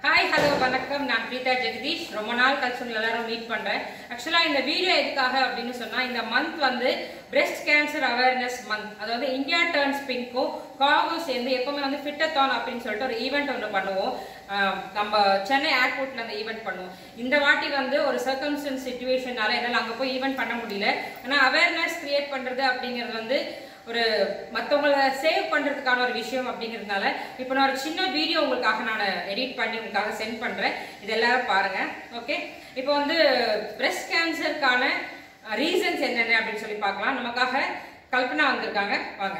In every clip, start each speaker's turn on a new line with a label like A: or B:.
A: hi hello வணக்கம் நான் பிரீதா ஜெகதீஷ் ரொம்ப நாள் கழிச்சு உங்களை எல்லாரும் மீட் பண்றேன் ஆக்சுவலா இந்த வீடியோ எதுக்காக அப்படின்னு சொன்னா இந்த மந்த் வந்து பிரஸ்ட் கேன்சர் அவேர்னஸ் மந்த் அதாவது இந்தியா டர்ன்ஸ் பிங்க்கும் காவும் சேர்ந்து எப்பவுமே வந்து ஃபிட்டத்தான் அப்படின்னு சொல்லிட்டு ஒரு ஈவெண்ட் ஒன்று பண்ணுவோம் ஆஹ் நம்ம சென்னை ஏர்போர்ட்ல அந்த ஈவெண்ட் பண்ணுவோம் இந்த வாட்டி வந்து ஒரு சர்க்கம்ஸ்டன்ஸ் சுச்சுவேஷனால என்னால் அங்கே போய் ஈவெண்ட் பண்ண முடியல ஆனா அவேர்னஸ் கிரியேட் பண்றது அப்படிங்கிறது வந்து ஒரு மற்றவங்கள சேவ் பண்றதுக்கான ஒரு விஷயம் அப்படிங்கிறதுனால இப்போ நான் ஒரு சின்ன வீடியோ உங்களுக்காக நான் எடிட் பண்ணி உங்களுக்காக சென்ட் பண்றேன் இது எல்லாரும் பாருங்க ஓகே இப்போ வந்து பிரஸ்ட் கேன்சருக்கான ரீசன்ஸ் என்னென்ன அப்படின்னு சொல்லி பார்க்கலாம் நமக்காக கல்பனா வந்திருக்காங்க வாங்க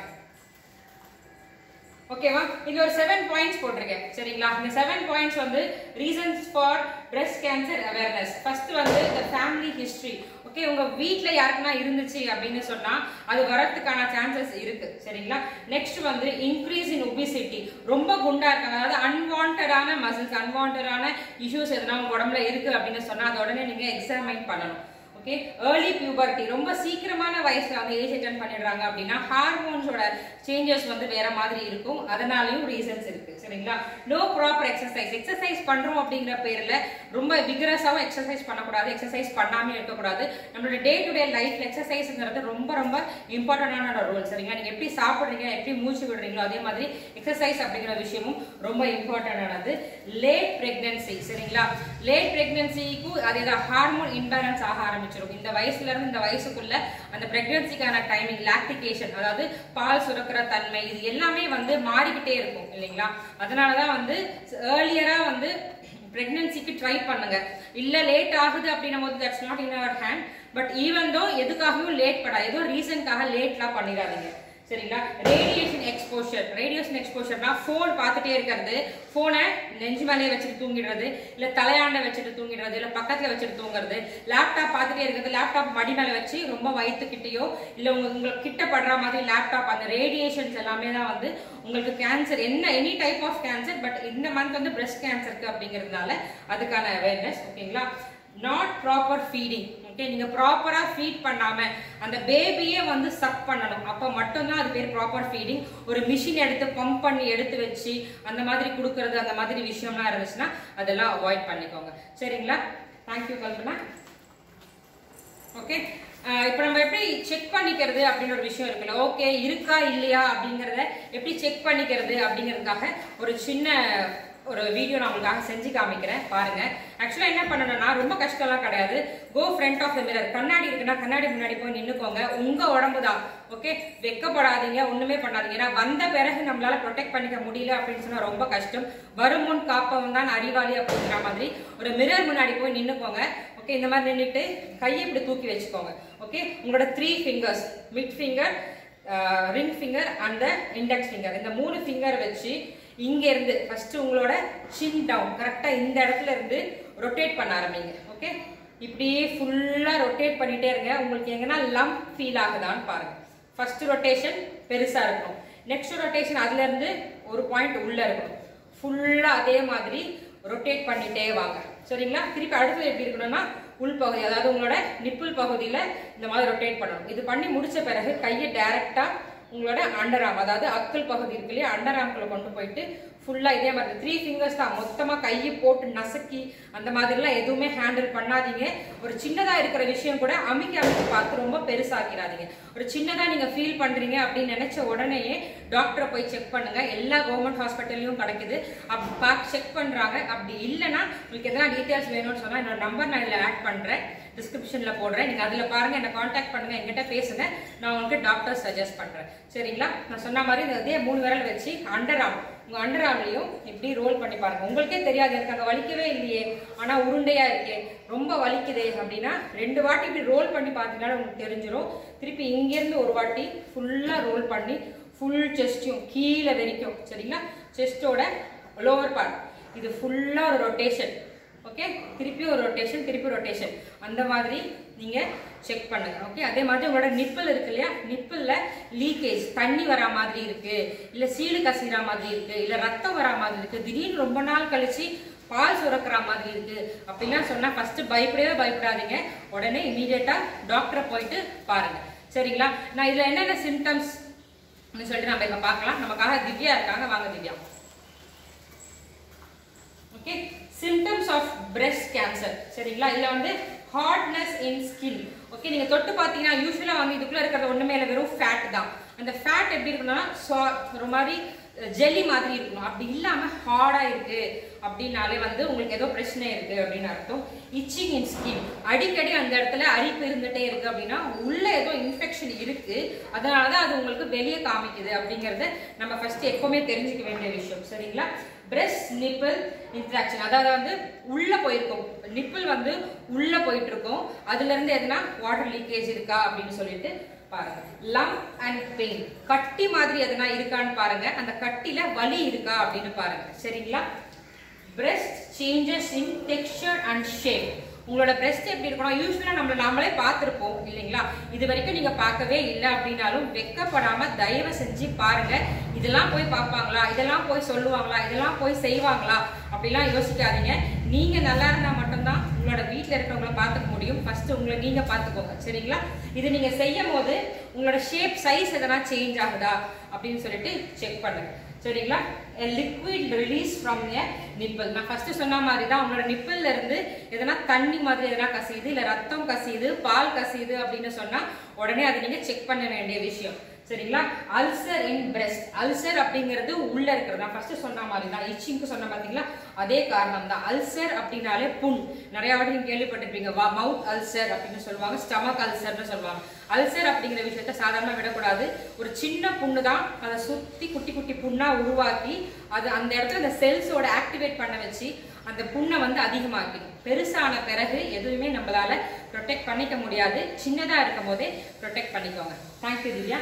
A: ஓகேவா இது ஒரு செவன் பாயிண்ட்ஸ் போட்டிருக்கேன் சரிங்களா இந்த செவன் பாயிண்ட்ஸ் வந்து reasons for breast cancer awareness first வந்து இந்த ஃபேமிலி ஹிஸ்டரி ஓகே உங்க வீட்ல யாருக்குன்னா இருந்துச்சு அப்படின்னு சொன்னா அது வரதுக்கான சான்சஸ் இருக்கு சரிங்களா நெக்ஸ்ட் வந்து இன்க்ரீஸ் இன் ஒபிசிட்டி ரொம்ப குண்டா இருக்காங்க அதாவது அன்வான்டான மசில்ஸ் அன்வான்டான இஷ்யூஸ் எதனா உங்க உடம்புல இருக்கு அப்படின்னு சொன்னா அதை உடனே நீங்க எக்ஸாமைன் பண்ணணும் ஓகே ஏர்லி பியூபர்ட்டி ரொம்ப சீக்கிரமான வயசுல வந்து ஏஜ் அட்டன் பண்ணிடுறாங்க அப்படின்னா ஹார்மோன்ஸோட சேஞ்சஸ் வந்து வேற மாதிரி இருக்கும் அதனாலயும் ரீசன்ஸ் இருக்கு சரிங்களா நோ ப்ராப்பர் எக்ஸசைஸ் எக்ஸசைஸ் பண்றோம் அப்படிங்கிற பேர்ல ரொம்ப விகரஸாவும் எக்ஸசைஸ் பண்ணக்கூடாது எக்ஸசைஸ் பண்ணாம இருக்கக்கூடாது நம்மளோட டே டு டே லைஃப்ல எக்ஸசைஸ்ங்கிறது ரொம்ப ரொம்ப இம்பார்ட்டன்டான ரூல் சரிங்களா நீங்க எப்படி சாப்பிடுறீங்க எப்படி மூச்சு விடுறீங்களோ அதே மாதிரி எக்ஸசைஸ் அப்படிங்கிற விஷயமும் ரொம்ப இம்பார்ட்டன்டானது லேட் பிரெக்னன்சி சரிங்களா லேட் பிரெக்னன்சிக்கும் அதே தான் ஹார்மோன் இம்பேலன்ஸ் ஆக ஆரம்பிச்சிடும் இந்த வயசுல இருந்து இந்த வயசுக்குள்ள அந்த பிரெக்னன்சிக்கான டைமிங் லாக்டிகேஷன் அதாவது பால் சுரக்கிற தன்மை இது எல்லாமே வந்து மாறிக்கிட்டே இருக்கும் இல்லைங்களா அதனாலதான் வந்து ஏர்லியரா வந்து பிரெக்னன்சிக்கு ட்ரை பண்ணுங்க இல்ல லேட் ஆகுது அப்படின்னும் போது that's not in our hand but even though எதுக்காகவும் லேட் படாது ஏதோ ரீசனுக்காக லேட்லாம் பண்ணிடாதீங்க சரிங்களா ரேடியேஷன் எக்ஸ்போஷர் ரேடியேஷன் எக்ஸ்போஷர்னா ஃபோன் பார்த்துட்டே இருக்கிறது ஃபோனை நெஞ்சு மேலேயே வச்சுட்டு தூங்கிடுறது இல்லை தலையாண்ட வச்சுட்டு தூங்கிடுறது இல்லை பக்கத்தில் வச்சுட்டு தூங்குறது லேப்டாப் பார்த்துட்டே இருக்கிறது லேப்டாப் மடி மேலே வச்சு ரொம்ப வயிற்றுக்கிட்டேயோ இல்லை உங்க உங்களுக்கு கிட்ட படுற மாதிரி லேப்டாப் அந்த ரேடியேஷன்ஸ் எல்லாமே தான் வந்து உங்களுக்கு கேன்சர் என்ன any type of cancer but இந்த மந்த் வந்து பிரஸ்ட் கேன்சருக்கு அப்படிங்கிறதுனால அதுக்கான அவேர்னஸ் ஓகேங்களா நாட் ப்ராப்பர் ஃபீடிங் ஓகே நீங்க ப்ராப்பரா ஃபீட் பண்ணாம அந்த பேபியே வந்து சக் பண்ணணும் அப்ப மட்டும்தான் அது பேர் ப்ராப்பர் ஃபீடிங் ஒரு மிஷின் எடுத்து பம்ப் பண்ணி எடுத்து வச்சு அந்த மாதிரி கொடுக்கறது அந்த மாதிரி விஷயம்லாம் இருந்துச்சுன்னா அதெல்லாம் அவாய்ட் பண்ணிக்கோங்க சரிங்களா தேங்க்யூ கல்பனா ஓகே இப்போ நம்ம எப்படி செக் பண்ணிக்கிறது அப்படின்னு ஒரு விஷயம் இருக்குல்ல ஓகே இருக்கா இல்லையா அப்படிங்கிறத எப்படி செக் பண்ணிக்கிறது அப்படிங்கிறதுக்காக ஒரு சின்ன ஒரு வீடியோ நான் உங்களுக்காக செஞ்சு காமிக்கிறேன் பாருங்க ஆக்சுவலா என்ன பண்ணணும்னா ரொம்ப கஷ்டம்லாம் கிடையாது go front of the mirror கண்ணாடி இருக்குன்னா கண்ணாடி முன்னாடி போய் நின்னுக்கோங்க உங்க உடம்பு தான் ஓகே வெக்கப்படாதீங்க ஒண்ணுமே பண்ணாதீங்க ஏன்னா வந்த பிறகு நம்மளால ப்ரொடெக்ட் பண்ணிக்க முடியல அப்படின்னு சொன்னா ரொம்ப கஷ்டம் வருமுன் காப்பவன் தான் அறிவாளி அப்படிங்கிற மாதிரி ஒரு மிரர் முன்னாடி போய் நின்னுக்கோங்க ஓகே இந்த மாதிரி நின்றுட்டு கையை இப்படி தூக்கி வச்சுக்கோங்க ஓகே உங்களோட three fingers mid finger ring finger and index finger இந்த மூணு ஃபிங்கர் வச்சு இங்க இருந்து ஃபர்ஸ்ட் உங்களோட சின் டவுன் கரெக்டா இந்த இடத்துல இருந்து ரொட்டேட் பண்ண ஆரம்பிங்க ஓகே இப்படியே ஃபுல்லா ரொட்டேட் பண்ணிட்டே இருங்க உங்களுக்கு எங்கன்னா லம்ப் ஃபீல் ஆகுதான்னு பாருங்க ஃபர்ஸ்ட் ரொட்டேஷன் பெருசா இருக்கணும் நெக்ஸ்ட் ரொட்டேஷன் அதுல இருந்து ஒரு பாயிண்ட் உள்ள இருக்கணும் ஃபுல்லா அதே மாதிரி ரொட்டேட் பண்ணிட்டே வாங்க சரிங்களா திருப்பி அடுத்தது எப்படி இருக்கணும்னா உள்பகுதி அதாவது உங்களோட நிப்பிள் பகுதியில இந்த மாதிரி ரொட்டேட் பண்ணணும் இது பண்ணி முடிச்ச பிறகு கையை டைரக்டா உங்களோட அண்டர் ஆம் அதாவது அக்கல் பகுதி இருக்கு இல்லையா அண்டர் ஆம்குள்ள கொண்டு போயிட்டு ஃபுல்லா இதே மாதிரி த்ரீ ஃபிங்கர்ஸ் தான் மொத்தமா கையை போட்டு நசுக்கி அந்த மாதிரிலாம் எதுவுமே ஹேண்டில் பண்ணாதீங்க ஒரு சின்னதா இருக்கிற விஷயம் கூட அமுக்கி அமுக்கி பார்த்து ரொம்ப பெருசாக்கிறாதீங்க ஒரு சின்னதா நீங்க ஃபீல் பண்றீங்க அப்படின்னு நினைச்ச உடனேயே டாக்டரை போய் செக் பண்ணுங்க எல்லா கவர்மெண்ட் ஹாஸ்பிட்டல்லையும் கிடைக்குது அப்படி பார்த்து செக் பண்றாங்க அப்படி இல்லைன்னா உங்களுக்கு எதனா டீட்டெயில்ஸ் வேணும்னு சொன்னா என்னோட நம்பர் நான் இதில் ஆட் பண்றேன் டிஸ்கிரிப்ஷன்ல போடுறேன் நீங்க அதுல பாருங்க என்ன காண்டாக்ட் பண்ணுங்க என்கிட்ட பேசுங்க நான் உங்களுக்கு டாக்டர் சஜஸ்ட் பண்றேன் சரிங்களா நான் சொன்ன மாதிரி இந்த இதே மூணு விரல் வச்சு அண்டர் ஆம் உங்க அண்டர் ஆம்லையும் இப்படி ரோல் பண்ணி பாருங்க உங்களுக்கே தெரியாது எனக்கு அங்க வலிக்கவே இல்லையே ஆனா உருண்டையா இருக்கே ரொம்ப வலிக்குதே அப்படின்னா ரெண்டு வாட்டி இப்படி ரோல் பண்ணி பார்த்தீங்கன்னா உங்களுக்கு தெரிஞ்சிடும் திருப்பி இங்கிருந்து ஒரு வாட்டி ஃபுல்லா ரோல் பண்ணி ஃபுல் செஸ்டையும் கீழே வரைக்கும் சரிங்களா செஸ்டோட லோவர் பார்ட் இது ஃபுல்லா ஒரு ரொட்டேஷன் ஓகே திருப்பி ஒரு ரொட்டேஷன் திருப்பி ரொட்டேஷன் அந்த மாதிரி நீங்க செக் பண்ணுங்க ஓகே அதே மாதிரி உங்களோட நிப்பிள் இருக்கு இல்லையா நிப்பிள்ல லீக்கேஜ் தண்ணி வரா மாதிரி இருக்கு இல்ல சீடு கசிற மாதிரி இருக்கு இல்ல ரத்தம் வரா மாதிரி இருக்கு திடீர்னு ரொம்ப நாள் கழிச்சு பால் சுரக்கிற மாதிரி இருக்கு அப்படிலாம் சொன்னா ஃபர்ஸ்ட் பயப்படவே பயப்படாதீங்க உடனே இமீடியட்டா டாக்டரை போயிட்டு பாருங்க சரிங்களா நான் இதுல என்னென்ன சிம்டம்ஸ் சொல்லிட்டு நம்ம இப்ப பார்க்கலாம் நமக்காக திவ்யா இருக்காங்க வாங்க Divya okay symptoms of breast cancer சரிங்களா இதுல வந்து ஹார்ட்னஸ் இன் ஸ்கின் ஓகே நீங்க தொட்டு பார்த்தீங்கன்னா யூஸ்வலா வந்து இதுக்குள்ள இருக்கிறது ஒண்ணுமே இல்லை வெறும் ஃபேட் தான் அந்த ஃபேட் எப்படி இருக்குன்னா ஒரு மாதிரி ஜெல்லி மாதிரி இருக்கணும் அப்படி இல்லாம ஹார்டா இருக்கு அப்படின்னாலே வந்து உங்களுக்கு ஏதோ பிரச்சனை இருக்கு அப்படின்னு அர்த்தம் இச்சிங் இன் ஸ்கின் அடிக்கடி அந்த இடத்துல அரிப்பு இருந்துட்டே இருக்கு அப்படின்னா உள்ள ஏதோ இன்ஃபெக்ஷன் இருக்கு அதனாலதான் அது உங்களுக்கு வெளியே காமிக்குது அப்படிங்கறத நம்ம ஃபர்ஸ்ட் எப்பவுமே தெரிஞ்சுக்க வேண்டிய விஷயம் சரிங்களா பிரஸ்ட் நிப்பிள் இன்ட்ராக்ஷன் அதாவது வந்து உள்ள போயிருக்கும் நிப்பிள் வந்து உள்ள போயிட்டு இருக்கும் அதுல இருந்து எதுனா வாட்டர் லீக்கேஜ் இருக்கா அப்படின்னு சொல்லிட்டு பாருங்க லம் அண்ட் பெயின் கட்டி மாதிரி எதனா இருக்கான்னு பாருங்க அந்த கட்டில வலி இருக்கா அப்படின்னு பாருங்க சரிங்களா breast changes in texture and shape உங்களோட பிரஸ்ட் எப்படி இருக்கணும் யூஸ்வலா நம்மள நாமளே பார்த்திருப்போம் இல்லைங்களா இது வரைக்கும் நீங்க பார்க்கவே இல்லை அப்படின்னாலும் வெக்கப்படாம தயவு செஞ்சு பாருங்க இதெல்லாம் போய் பார்ப்பாங்களா இதெல்லாம் போய் சொல்லுவாங்களா இதெல்லாம் போய் செய்வாங்களா அப்படிலாம் யோசிக்காதீங்க நீங்க நல்லா இருந்தா மட்டும்தான் உங்களோட வீட்டில் இருக்கிறவங்கள பார்த்துக்க முடியும் ஃபர்ஸ்ட் உங்களை நீங்க பார்த்துக்கோங்க சரிங்களா இது நீங்க செய்யும் போது உங்களோட ஷேப் சைஸ் எதனா சேஞ்ச் ஆகுதா அப்படின்னு சொல்லிட்டு செக் பண்ணுங்க சரிங்களா liquid release from a nipple நான் ஃபர்ஸ்ட் சொன்ன மாதிரி தான் உங்களோட நிப்பிள்ல இருந்து எதனா தண்ணி மாதிரி எதனா கசியுது இல்ல ரத்தம் கசியுது பால் கசியுது அப்படின்னு சொன்னா உடனே அதை நீங்க செக் பண்ண வேண்டிய விஷயம் சரிங்களா அல்சர் இன் பிரஸ்ட் அல்சர் அப்படிங்கிறது உள்ள இருக்கிறது நான் ஃபர்ஸ்ட் சொன்ன மாதிரி தான் இச்சிங்க்கு சொன்ன பாத்தீங்களா அதே காரணம் தான் அல்சர் அப்படின்னாலே புண் நிறைய வாட்டி நீங்க கேள்விப்பட்டிருப்பீங்க வா மவுத் அல்சர் அப்படின்னு சொல்லுவாங்க ஸ்டமக் அல்சர்னு சொல்லுவாங்க அல்சர் அப்படிங்கிற விஷயத்த சாதாரண விடக்கூடாது ஒரு சின்ன புண்ணு தான் அதை சுத்தி குட்டி குட்டி புண்ணா உருவாக்கி அது அந்த இடத்துல அந்த செல்ஸோட ஆக்டிவேட் பண்ண வச்சு அந்த புண்ணை வந்து அதிகமாக்கிடும் பெருசான பிறகு எதுவுமே நம்மளால ப்ரொடெக்ட் பண்ணிக்க முடியாது சின்னதா இருக்கும் போதே ப்ரொடெக்ட் பண்ணிக்கோங்க தேங்க்யூ திவ்யா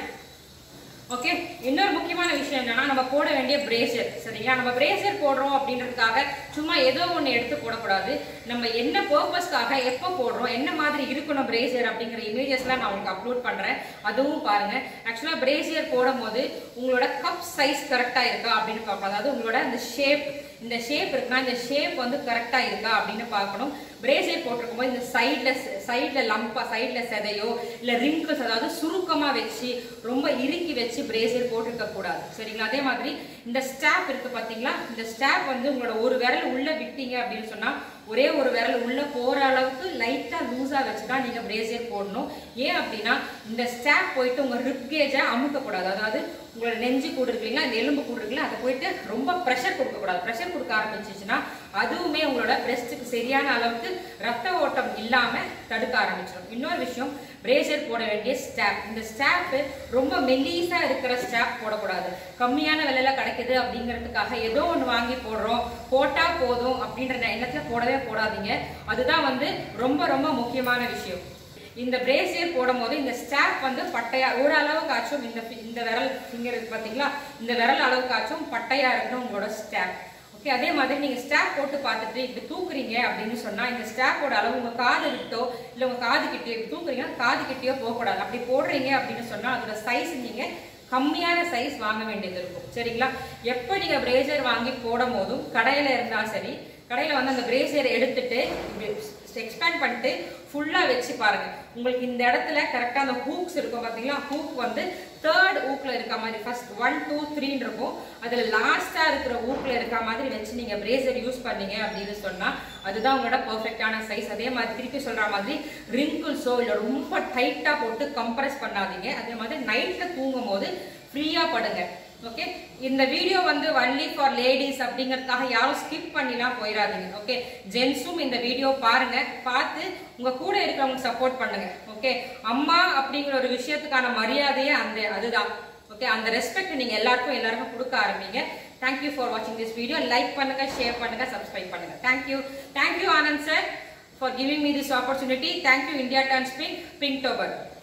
A: ஓகே இன்னொரு முக்கியமான விஷயம் என்னன்னா நம்ம போட வேண்டிய பிரேசர் சரிங்களா நம்ம பிரேசர் போடுறோம் அப்படின்றதுக்காக சும்மா ஏதோ ஒன்று எடுத்து போடக்கூடாது நம்ம என்ன பர்பஸ்க்காக எப்போ போடுறோம் என்ன மாதிரி இருக்கணும் பிரேசர் அப்படிங்கிற இமேஜஸ்லாம் நான் உங்களுக்கு அப்லோட் பண்றேன் அதுவும் பாருங்க ஆக்சுவலாக பிரேசியர் போடும் போது உங்களோட கப் சைஸ் கரெக்டாக இருக்கா அப்படின்னு பார்ப்போம் அதாவது உங்களோட இந்த ஷேப் இந்த ஷேப் இருக்குன்னா இந்த ஷேப் வந்து கரெக்டாக இருக்கா அப்படின்னு பார்க்கணும் பிரேஸ்லெட் போட்டிருக்கும் போது இந்த சைடில் சைடில் லம்பா சைடில் செதையோ இல்லை ரிங்கிள்ஸ் அதாவது சுருக்கமாக வச்சு ரொம்ப இறுக்கி வச்சு பிரேஸ்லெட் போட்டிருக்க கூடாது சரிங்களா அதே மாதிரி இந்த ஸ்டாப் இருக்கு பார்த்தீங்களா இந்த ஸ்டாப் வந்து உங்களோட ஒரு விரல் உள்ள விட்டீங்க அப்படின்னு சொன்னால் ஒரே ஒரு விரல் உள்ள போற அளவுக்கு லைட்டா லூஸா வச்சு தான் நீங்க பிரேசியர் போடணும் ஏன் அப்படின்னா இந்த ஸ்டாப் போயிட்டு உங்க ரிப் கேஜை அமுக்க கூடாது அதாவது உங்களோட நெஞ்சு கூடு இருக்கு இல்லைங்களா இந்த எலும்பு கூடு இருக்குல்ல அதை போயிட்டு ரொம்ப ப்ரெஷர் கொடுக்க கூடாது ப்ரெஷர் கொடுக்க ஆரம்பிச்சிச்சுன்னா அதுவுமே உங்களோட பிரஸ்ட்டுக்கு சரியான அளவுக்கு ரத்த ஓட்டம் இல்லாம தடுக்க ஆரம்பிச்சிடும் இன்னொரு விஷயம் பிரேசர் போட வேண்டிய ஸ்டாப் இந்த ஸ்டாப் ரொம்ப மெல்லீஸா இருக்கிற ஸ்டாப் போடக்கூடாது கம்மியான விலையில கிடைக்குது அப்படிங்கிறதுக்காக ஏதோ ஒன்று வாங்கி போடுறோம் போட்டா போதும் அப்படின்ற எண்ணத்துல போடவே போடாதீங்க அதுதான் வந்து ரொம்ப ரொம்ப முக்கியமான விஷயம் இந்த பிரேசியர் போடும் போது இந்த ஸ்டாப் வந்து பட்டையா ஓரளவுக்காச்சும் இந்த இந்த விரல் ஃபிங்கர் இருக்கு பாத்தீங்களா இந்த விரல் அளவுக்காச்சும் பட்டையா இருக்கணும் உங்களோட ஸ்டாப் ஓகே அதே மாதிரி நீங்க ஸ்டாப் போட்டு பார்த்துட்டு இப்படி தூக்குறீங்க அப்படின்னு சொன்னா இந்த ஸ்டாப்போட அளவு உங்க காது விட்டோ இல்ல உங்க காது கிட்டயோ இப்படி தூக்குறீங்கன்னா காது கிட்டயோ போகக்கூடாது அப்படி போடுறீங்க அப்படின்னு சொன்னா அதோட சைஸ் நீங்க கம்மியான சைஸ் வாங்க வேண்டியது இருக்கும் சரிங்களா எப்போ நீங்க பிரேசர் வாங்கி போடும் போதும் கடையில இருந்தா சரி கடையில வந்து அந்த பிரேசர் எடுத்துட்டு எக்ஸ்பேண்ட் பண்ணிட்டு ஃபுல்லா வச்சு பாருங்க உங்களுக்கு இந்த இடத்துல கரெக்டா அந்த ஹூக்ஸ் இருக்கும் பாத்தீங்களா ஹூக் வந்து தேர்ட் ஊக்ல இருக்க மாதிரி ஃபர்ஸ்ட் ஒன் டூ த்ரீன்னு இருக்கும் அதுல லாஸ்டா இருக்கிற ஊக்ல இருக்க மாதிரி வச்சு நீங்க பிரேசர் யூஸ் பண்ணீங்க அப்படின்னு சொன்னா அதுதான் உங்களோட பெர்ஃபெக்டான சைஸ் அதே மாதிரி திருப்பி சொல்ற மாதிரி ரிங்கிள்ஸோ இல்ல ரொம்ப டைட்டா போட்டு கம்ப்ரஸ் பண்ணாதீங்க அதே மாதிரி நைட்ல தூங்கும் போது ஃப்ரீயா படுங்க ஓகே இந்த வீடியோ வந்து ஒன்லி ஃபார் லேடிஸ் அப்படிங்கறதுக்காக யாரும் ஸ்கிப் பண்ணிலாம் போயிடாதீங்க ஓகே ஜென்ஸும் இந்த வீடியோ பாருங்க பார்த்து உங்க கூட இருக்கிறவங்களுக்கு சப்போர்ட் பண்ணுங்க ஓகே அம்மா அப்படிங்கிற ஒரு விஷயத்துக்கான மரியாதையே அந்த அதுதான் ஓகே அந்த ரெஸ்பெக்ட் நீங்க எல்லாருக்கும் எல்லாருக்கும் கொடுக்க ஆரம்பிங்க தேங்க்யூ ஃபார் வாட்சிங் திஸ் வீடியோ லைக் பண்ணுங்க ஷேர் பண்ணுங்க சப்ஸ்கிரைப் பண்ணுங்க thank you thank you Anand sir for giving me this opportunity thank you India turns pink pink டோபர்